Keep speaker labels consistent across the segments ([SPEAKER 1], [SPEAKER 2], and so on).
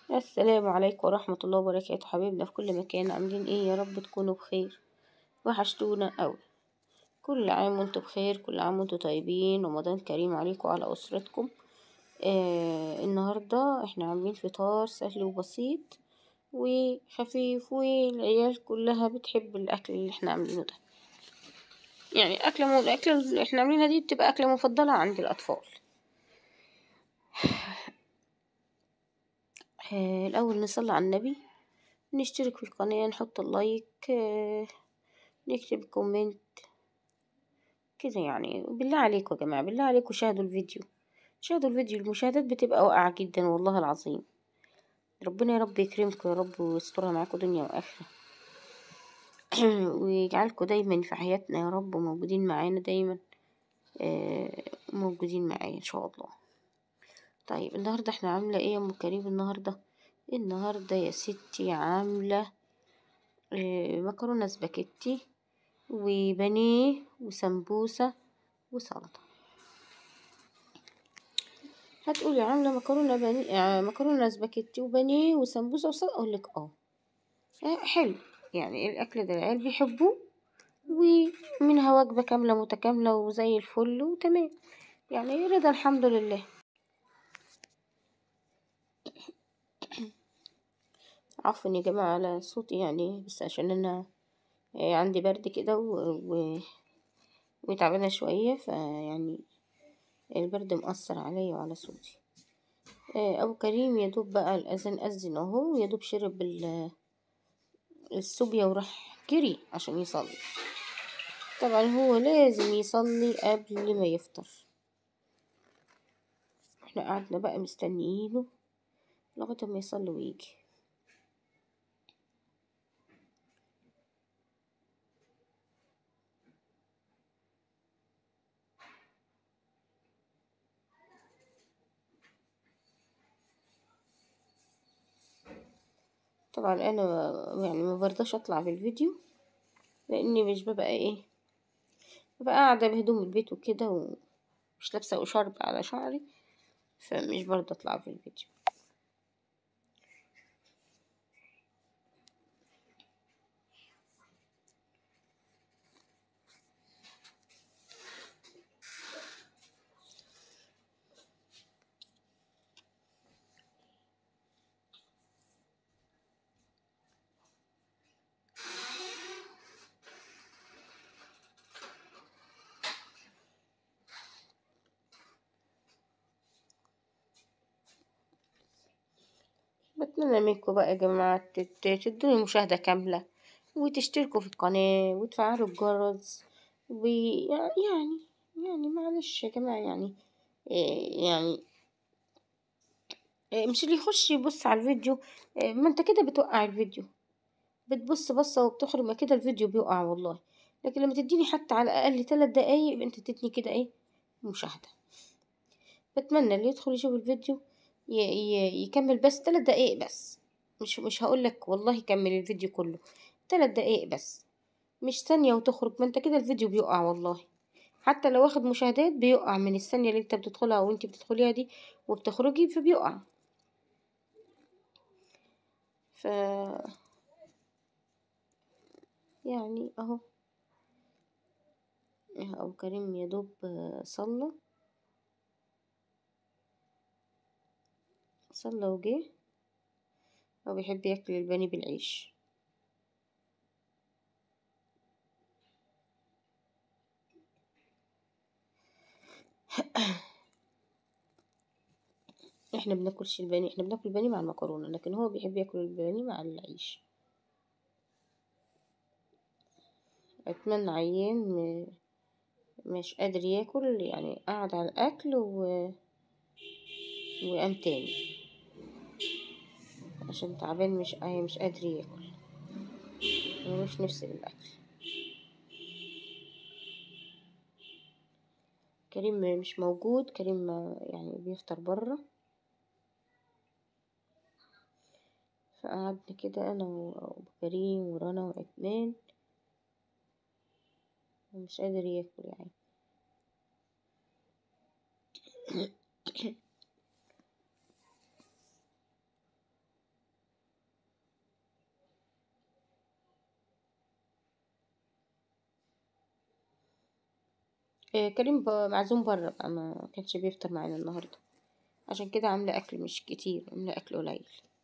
[SPEAKER 1] السلام عليكم ورحمة الله وبركاته حبايبنا في كل مكان عاملين ايه يا رب تكونوا بخير وحشتونا قوي كل عام وانتم بخير كل عام وانتم طيبين رمضان كريم عليكم وعلى أسرتكم آه النهاردة احنا عاملين فطار سهل وبسيط وخفيف والعيال كلها بتحب الأكل اللي احنا عاملينه ده يعني أكلة مو... الأكلة اللي احنا عاملينها دي بتبقى أكلة مفضلة عند الأطفال آه الأول نصلي على النبي نشترك في القناة نحط اللايك آه نكتب كومنت كده يعني بالله عليكم يا جماعة بالله عليكم شاهدوا الفيديو شاهدوا الفيديو المشاهدات بتبقى واقعة جدا والله العظيم ربنا يا رب يكرمكم يا رب ويسترها معاكم دنيا وآخرة ويجعلكم دايما في حياتنا يا رب موجودين معانا دايما آه موجودين معايا إن شاء الله طيب النهاردة احنا عاملة ايه يا ام كريم النهاردة النهاردة يا ستي عاملة اه مكرونة سباكيتي وبانيه وسمبوسة وسلطة هتقولي عاملة مكرونة بانيه اه مكرونة سباكيتي وبانيه وسمبوسة وسلطة اقولك اه اه حلو يعني الاكل ده العيال بيحبوه ومنها وجبة كاملة متكاملة وزي الفل وتمام يعني رضا الحمد لله عفوا يا جماعة على صوتي يعني بس عشان أنا عندي برد كده و... و... وتعبانة شوية فيعني البرد مأثر عليا وعلى صوتي أبو كريم يدوب بقى الأذان أذن أهو يدوب شرب ال... الصوبيا وراح جري عشان يصلي طبعا هو لازم يصلي قبل ما يفطر احنا قعدنا بقى مستنيينه لغاية ما يصلي ويجي طبعا انا يعني ما برضاش اطلع في الفيديو لاني مش ببقى ايه ببقى قاعده بهدوم البيت وكده ومش لابسه وشرب على شعري فمش برضه اطلع في الفيديو بتمنى منكم بقى يا جماعة تدوني مشاهدة كاملة وتشتركوا في القناة وتفعلوا الجرس ويعني يعني معلش يا جماعة يعني يعني مش اللي يخش يبص على الفيديو ما انت كده بتوقع الفيديو بتبص بصة وبتخرج ما كده الفيديو بيوقع والله لكن لما تديني حتى على الأقل تلات دقايق انت تديني كده ايه مشاهدة بتمنى اللي يدخل يشوف الفيديو يكمل بس تلات دقايق بس مش مش هقولك والله كمل الفيديو كله تلات دقايق بس مش ثانية وتخرج ما انت كده الفيديو بيقع والله حتى لو واخد مشاهدات بيقع من الثانية اللي انت بتدخلها وانت بتدخليها دي وبتخرجي فبيقع ف يعني اهو ابو كريم يدوب صلى صلى وجه هو بيحب ياكل البانيه بالعيش احنا بناكلش البانيه احنا بناكل البانيه مع المكرونه لكن هو بيحب ياكل البانيه مع العيش اتمنى عيان مش قادر ياكل يعني قعد على الاكل و وقام تاني عشان تعبان مش مش قادر ياكل ملوش نفس للاكل كريم مش موجود كريم يعني بيفطر برا فقعدنا كده انا وابو كريم ورنا وعثمان ومش قادر ياكل يعني آه كريم ب- معزوم برا بقى ما كانش بيفطر معانا النهاردة عشان كده عاملة أكل مش كتير عاملة أكل قليل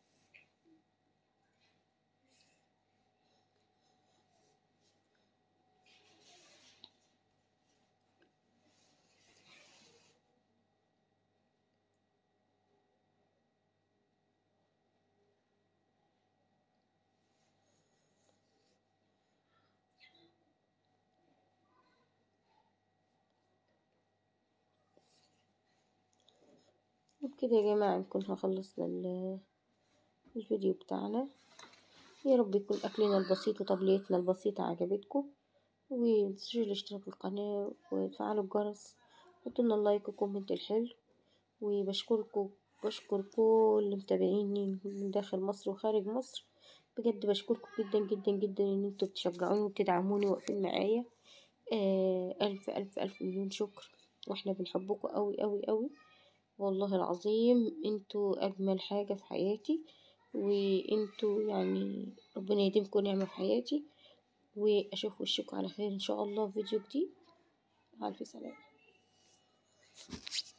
[SPEAKER 1] وبكده يا جماعة نكون خلصنا ال- الفيديو بتاعنا يا رب يكون أكلنا البسيط وطبليتنا البسيطة عجبتكم ومتنسوش الاشتراك في القناة وتفعلوا الجرس حطولنا اللايك وكومنت الحلو وبشكركم بشكر كل متابعيني من داخل مصر وخارج مصر بجد بشكركم جدا جدا جدا ان انتوا بتشجعوني وبتدعموني واقفين معايا آه الف الف الف مليون شكر واحنا بنحبكم قوي قوي قوي والله العظيم انتوا اجمل حاجة في حياتي وانتوا يعني ربنا يديمكم نعمة في حياتي واشوف وشكم على خير ان شاء الله في فيديو جديد مع الف سلامة